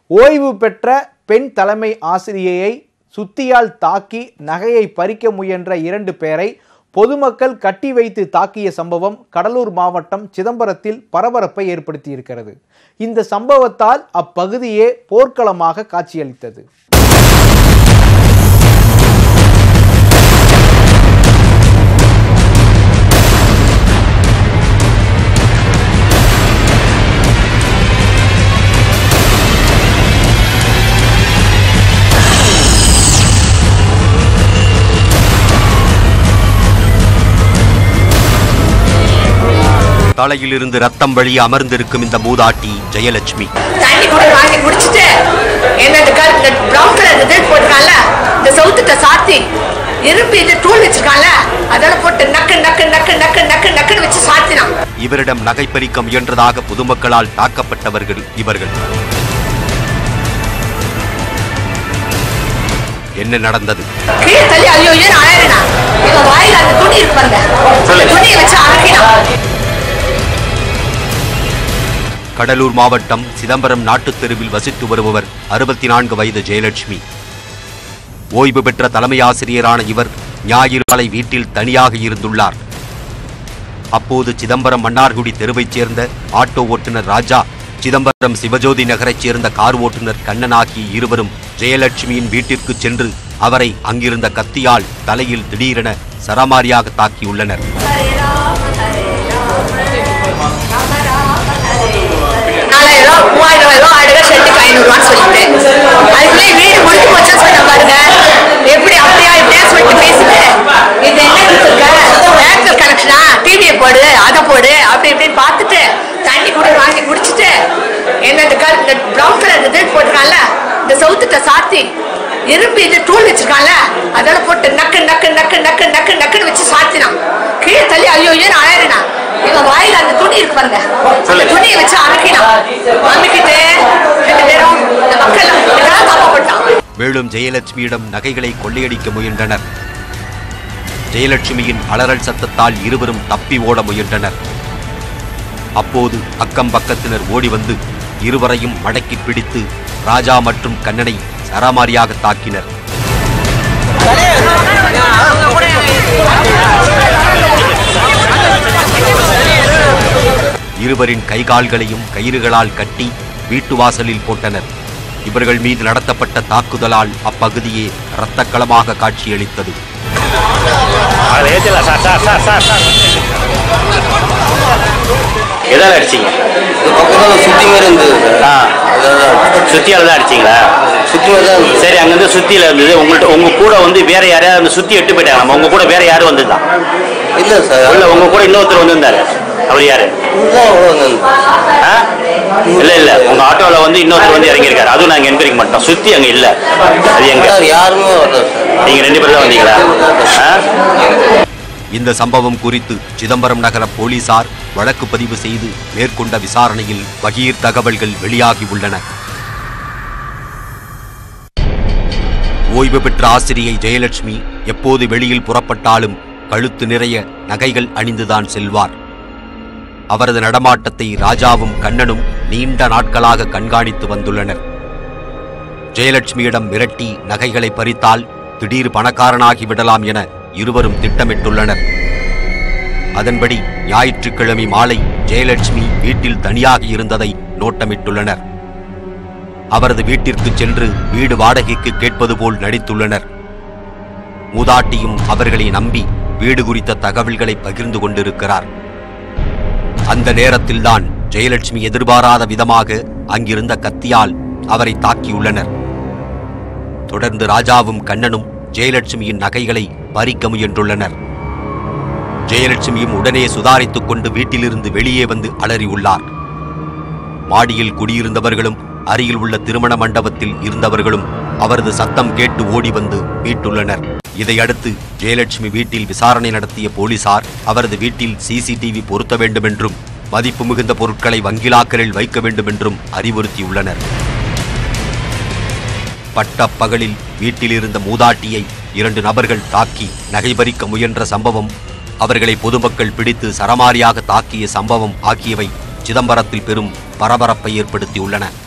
ஓய்வு பெற்ற பெண் தலைமை ஆசிரியையை சுத்தியால் தாக்கி நகையை பறிக்க முயன்ற இரண்டு பேரை பொதுமக்கள் கட்டி வைத்து தாக்கிய சம்பவம் கடலூர் மாவட்டம் சிதம்பரத்தில் பரபரப்பை ஏற்படுத்தியிருக்கிறது இந்த சம்பவத்தால் அப்பகுதியே போர்க்களமாக காட்சியளித்தது தலையிலிருந்து ரத்தம் வழி அமர்ந்திருக்கும் இந்த மூதாட்டி ஜெயலட்சுமி தண்ணி கூட வாங்கி குடிச்சிட்டு என்ன இந்த கல் இந்த ப்ரௌன் கலர் இது போட்டிருக்கான்ல இந்த சவுத்துட்ட சாத்தி இரும்பு இது டூல் வச்சிருக்கான்ல அதோட போட்டு நக்கு நக்கு நக்கு நக்கு நக்கு நக்குன்னு வச்சு சாத்தினான் இவரிடம் நகை பறிக்க முயன்றதாக பொதுமக்களால் தாக்கப்பட்டவர்கள் இவர்கள் என்ன நடந்தது கீழே தள்ளி ஐயோ ஐயோ அழகினா இவன் வாயில அந்த துணி இருக்கு பாருங்க அந்த துணியை வச்சு அழகினான் கடலூர் மாவட்டம் சிதம்பரம் நாட்டுத் தெருவில் வசித்து வருபவர் அறுபத்தி நான்கு வயது ஜெயலட்சுமி ஓய்வு பெற்ற தலைமை ஆசிரியரான இவர் ஞாயிறு காலை வீட்டில் தனியாக இருந்துள்ளார் அப்போது சிதம்பரம் மன்னார்குடி தெருவைச் சேர்ந்த ஆட்டோ ஓட்டுநர் ராஜா சிதம்பரம் சிவஜோதி நகரைச் சேர்ந்த கார் ஓட்டுநர் கண்ணன் ஆகிய இருவரும் ஜெயலட்சுமியின் வீட்டிற்கு சென்று அவரை அங்கிருந்த கத்தியால் தலையில் திடீரென சரமாரியாக தாக்கியுள்ளனர் நாலாயிரம் ரூபா மூவாயிரம் ரூபா ஆடுக செட்டுக்கு ஐநூறுவான்னு சொல்லிட்டு அதுக்குள்ளே வீடு முடிஞ்சு போச்சா சொன்ன பாருங்க எப்படி அப்படியா இப்படியா சொல்லிட்டு பேசிட்டு இது என்ன கொடுத்துருக்க பேங்கர் கனெக்ஷனா டிவியை போடு அதை போடு அப்படி இப்படின்னு பார்த்துட்டு தண்ணி கூட வாங்கி குடிச்சிட்டு என்ன இந்த கல் இந்த ப்ரௌன் கலர் இது போட்டிருக்கான்ல இந்த சவுத்துட்ட சாத்தி இரும்பு இது டூல் வச்சிருக்கான்ல அதோட போட்டு நக்கு நக்கு நக்கு நக்கு நக்கு நக்குன்னு வச்சு சாத்தினான் கீழே தள்ளி ஐயோ ஐயோ அழகினான் இவன் வாயில அந்த துணி இருக்கு பாருங்க அந்த துணியை வச்சு அரைக்கினான் அமுக்கிட்டு ரெண்டு பேரும் இந்த மக்கள் இதெல்லாம் தப்பப்பட்டான் மேலும் ஜெயலட்சுமியிடம் நகைகளை கொள்ளையடிக்க முயன்றனர் ஜெயலட்சுமியின் அலறல் சத்தத்தால் இருவரும் தப்பி ஓட முயன்றனர் அப்போது அக்கம் பக்கத்தினர் ஓடி வந்து இருவரையும் மடக்கி பிடித்து ராஜா மற்றும் கண்ணனை சராமாரியாக தாக்கினர் இருவரின் கைகால்களையும் கயிறுகளால் கட்டி வீட்டு வாசலில் போட்டனர் இவர்கள் மீது நடத்தப்பட்ட தாக்குதலால் அப்பகுதியே இரத்தக்களமாக காட்சியளித்தது அதில் ஏற்றலாம் sir sir sir sir sir எதால அடிச்சீங்க பக்கத்தில் சுத்தி மாதிரி இருந்தது சார் ஆ அதான் சுத்தியால தான் அடிச்சீங்களா சுத்தி மாதிரி தான் இருந்தது சரி அங்கேருந்து சுத்தியில இருந்தது உங்கள்ட்ட உங்க கூட வந்து வேற யாரையாவது அந்த சுத்தி எட்டு போயிட்டாங்க நம்ம உங்க கூட வேற யாரும் வந்திருந்தான் இல்லை சார் உள்ள உங்க கூட இன்னொருத்தர் வந்திருந்தாரு அவர் யாரு இதுதான் அவ்வளோ வந்தது ஆ? இல்ல இல்ல உங்க ஆட்டோல வந்து இன்னொருத்தர் வந்து இறங்கியிருக்காரு அதுவும் நாங்க என்கரிக்க மாட்டோம் சுத்தி அங்க இல்ல அது எங்க சார் யாருமே வரல சார் நீங்க ரெண்டு பேரும் தான் வந்தீங்களா ஆ? இந்த சம்பவம் குறித்து சிதம்பரம் நகர போலீசார் வழக்கு பதிவு செய்து மேற்கொண்ட விசாரணையில் பகீர் தகவல்கள் வெளியாகி உள்ளன ஓய்வு பெற்ற ஆசிரியை ஜெயலட்சுமி எப்போது வெளியில் புறப்பட்டாலும் கழுத்து நிறைய நகைகள் அணிந்துதான் செல்வார் அவரது நடமாட்டத்தை ராஜாவும் கண்ணனும் நீண்ட நாட்களாக கண்காணித்து வந்துள்ளனர் ஜெயலட்சுமியிடம் மிரட்டி நகைகளை பறித்தால் திடீர் பணக்காரனாகி விடலாம் என இருவரும் திட்டமிட்டுள்ளனர் அதன்படி ஞாயிற்றுக்கிழமை மாலை ஜெயலட்சுமி வீட்டில் தனியாக இருந்ததை நோட்டமிட்டுள்ளனர் அவரது வீட்டிற்கு சென்று வீடு வாடகைக்கு கேட்பது போல் நடித்துள்ளனர் மூதாட்டியும் அவர்களை நம்பி வீடு குறித்த தகவல்களை பகிர்ந்து கொண்டிருக்கிறார் அந்த நேரத்தில்தான் ஜெயலட்சுமி எதிர்பாராத விதமாக அங்கிருந்த கத்தியால் அவரை தாக்கியுள்ளனர் தொடர்ந்து ராஜாவும் கண்ணனும் ஜெயலட்சுமியின் நகைகளை பறிக்க முயன்றுள்ளனர் ஜெயலட்சுமியும் உடனே சுதாரித்துக் கொண்டு வீட்டிலிருந்து வெளியே வந்து அலறியுள்ளார் மாடியில் குடியிருந்தவர்களும் அருகில் உள்ள திருமண மண்டபத்தில் இருந்தவர்களும் அவரது சத்தம் கேட்டு ஓடி வந்து மீட்டுள்ளனர் இதையடுத்து ஜெயலட்சுமி வீட்டில் விசாரணை நடத்திய போலீசார் அவரது வீட்டில் சிசிடிவி பொருத்த வேண்டும் என்றும் மதிப்பு மிகுந்த பொருட்களை வங்கிலாக்கரில் வைக்க வேண்டும் என்றும் அறிவுறுத்தியுள்ளனர் பட்ட பகலில் வீட்டில் இருந்த மூதாட்டியை இரண்டு நபர்கள் தாக்கி நகை பறிக்க முயன்ற சம்பவம் அவர்களை பொதுமக்கள் பிடித்து சரமாரியாக தாக்கிய சம்பவம் ஆகியவை சிதம்பரத்தில் பெரும் பரபரப்பை ஏற்படுத்தியுள்ளன